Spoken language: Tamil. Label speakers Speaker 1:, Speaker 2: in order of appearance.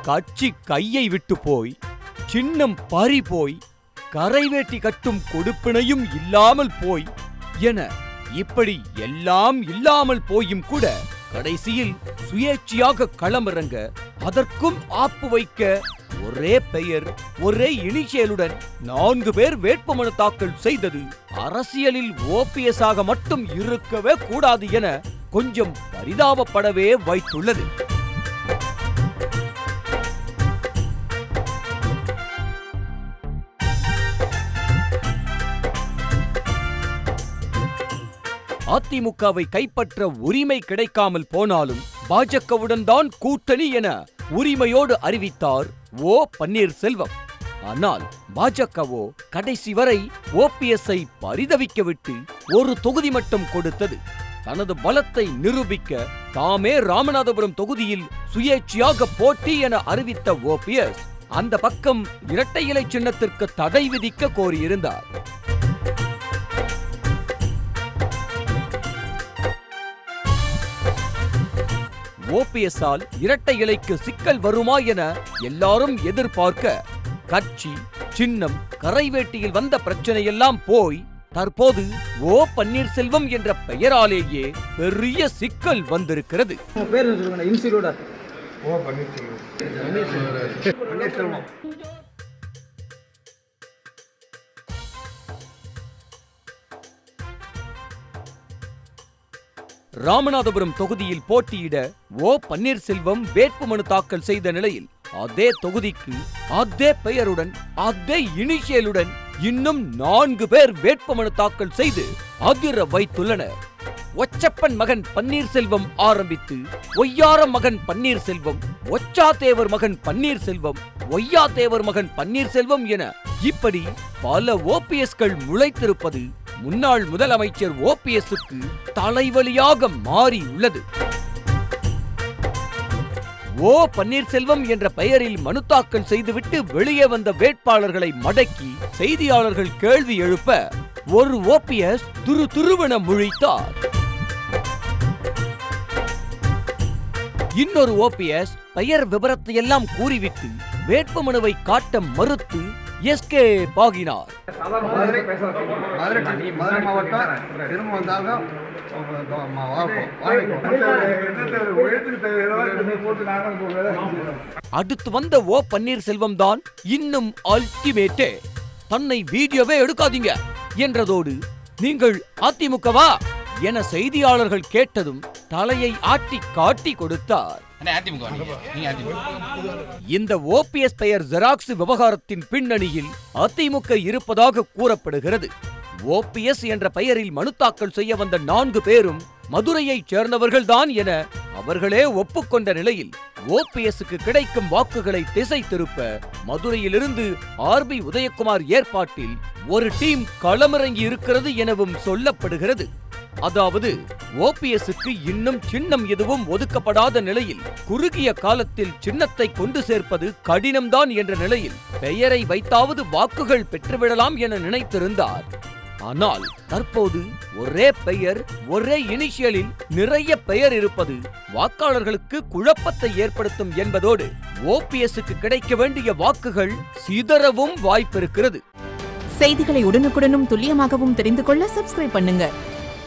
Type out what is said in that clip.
Speaker 1: கட்சி கையை விட்டு போய் சின்னம் பறி போய் கரைவேட்டி கட்டும் கொடுப்பினையும் இல்லாமல் போய் என இப்படி எல்லாம் இல்லாமல் போயும் கூட கடைசியில் சுயேட்சையாக களமிறங்க அதற்கும் ஆப்பு வைக்க ஒரே பெயர் ஒரே இனிஷியலுடன் நான்கு பேர் வேட்புமனு தாக்கல் செய்தது அரசியலில் ஓபிஎஸ் ஆக மட்டும் இருக்கவே கூடாது என கொஞ்சம் பரிதாபப்படவே வைத்துள்ளது அதிமுகவை கைப்பற்ற உரிமை கிடைக்காமல் போனாலும் பாஜகவுடன் தான் கூட்டணி என உரிமையோடு அறிவித்தார் ஓ பன்னீர்செல்வம் ஆனால் பாஜகவோ கடைசி வரை ஓபிஎஸ்ஐ பரிதவிக்க விட்டு ஒரு தொகுதி மட்டும் கொடுத்தது தனது பலத்தை நிரூபிக்க தாமே ராமநாதபுரம் தொகுதியில் சுயேட்சையாக போட்டி என அறிவித்த ஓபிஎஸ் அந்த பக்கம் இரட்டை இலை சின்னத்திற்கு தடை விதிக்க கோரியிருந்தார் ஓபிஎஸ்ஆல் இரட்டை இலைக்கு சிக்கல் வருமா என எல்லாரும் எதிர்பார்க்க கட்சி சின்னம் கரைவேட்டியில் வந்த பிரச்சனையெல்லாம் போய் தற்போது ஓ பன்னீர்செல்வம் என்ற பெயராலேயே பெரிய சிக்கல் வந்திருக்கிறது
Speaker 2: உங்க பேர் என்ன சொல்லுங்க இன்ஸ்டியூட்டா
Speaker 3: ஓ பன்னீர்செல்வம் பன்னீர்செல்வம்
Speaker 1: ராமநாதபுரம் தொகுதியில் போட்டியிட ஓ பன்னீர்செல்வம் வேட்புமனு தாக்கல் செய்த நிலையில் அதே தொகுதிக்கு அதே பெயருடன் அதே இனிஷியலுடன் இன்னும் நான்கு பேர் வேட்புமனு தாக்கல் செய்து அதிர வைத்துள்ளனர் ஒச்சப்பன் மகன் பன்னீர்செல்வம் ஆரம்பித்து ஒய்யார மகன் பன்னீர்செல்வம் ஒச்சாதேவர் மகன் பன்னீர்செல்வம் ஒய்யாதேவர் மகன் பன்னீர்செல்வம் என இப்படி பல ஓபிஎஸ்கள் முளைத்திருப்பது முன்னாள் முதலமைச்சர் ஓபிஎஸ்க்கு தலைவலியாக மாறியுள்ளது ஓ பன்னீர்செல்வம் என்ற பெயரில் மனு தாக்கல் செய்துவிட்டு வெளியே வந்த வேட்பாளர்களை மடக்கி செய்தியாளர்கள் கேள்வி எழுப்ப ஒரு ஓபிஎஸ் துரு துருவென முழித்தார் இன்னொரு ஓபிஎஸ் பெயர் விவரத்தை எல்லாம் கூறிவிட்டு வேட்புமனுவை காட்ட மறுத்து எஸ்கே பாகினார்
Speaker 3: மதுரை மதுரை மதுரை மாவட்டம் திரும்ப வந்தாலும்
Speaker 1: அடுத்து வந்த ஓ பன்னீர்செல்வம் தான் இன்னும் அல்டிமேட்டே தன்னை வீடியோவே எடுக்காதீங்க என்றதோடு நீங்கள் அதிமுகவா என செய்தியாளர்கள் கேட்டதும் தலையை ஆட்டி காட்டி கொடுத்தார்
Speaker 4: அண்ணே அதிமுக நீங்க நீங்க அதிமுக
Speaker 1: இந்த ஓபிஎஸ் பெயர் ஜெராக்ஸ் விவகாரத்தின் பின்னணியில் அதிமுக இருப்பதாக கூறப்படுகிறது ஓபிஎஸ் என்ற பெயரில் மனு தாக்கல் செய்ய வந்த நான்கு பேரும் மதுரையைச் சேர்ந்தவர்கள்தான் என அவர்களே ஒப்புக்கொண்ட நிலையில் ஓபிஎஸ்க்கு கிடைக்கும் வாக்குகளை திசை திருப்ப மதுரையிலிருந்து ஆர்பி உதயகுமார் ஏற்பாட்டில் ஒரு டீம் களமிறங்கி இருக்கிறது எனவும் சொல்லப்படுகிறது அதாவது ஓபிஎஸ்க்கு இன்னும் சின்னம் எதுவும் ஒதுக்கப்படாத நிலையில் குறுகிய காலத்தில் சின்னத்தை கொண்டு சேர்ப்பது கடினம்தான் என்ற நிலையில் பெயரை வைத்தாவது வாக்குகள் பெற்றுவிடலாம் என நினைத்திருந்தார் ஆனால் தற்போது ஒரே பெயர் ஒரே இனிஷியலில் நிறைய பெயர் இருப்பது வாக்காளர்களுக்கு குழப்பத்தை ஏற்படுத்தும் என்பதோடு ஓபிஎஸ்க்கு கிடைக்க வேண்டிய வாக்குகள் சிதறவும் வாய்ப்பிருக்கிறது
Speaker 5: செய்திகளை உடனுக்குடனும் துல்லியமாகவும் தெரிந்து கொள்ள சப்ஸ்கிரைப் பண்ணுங்க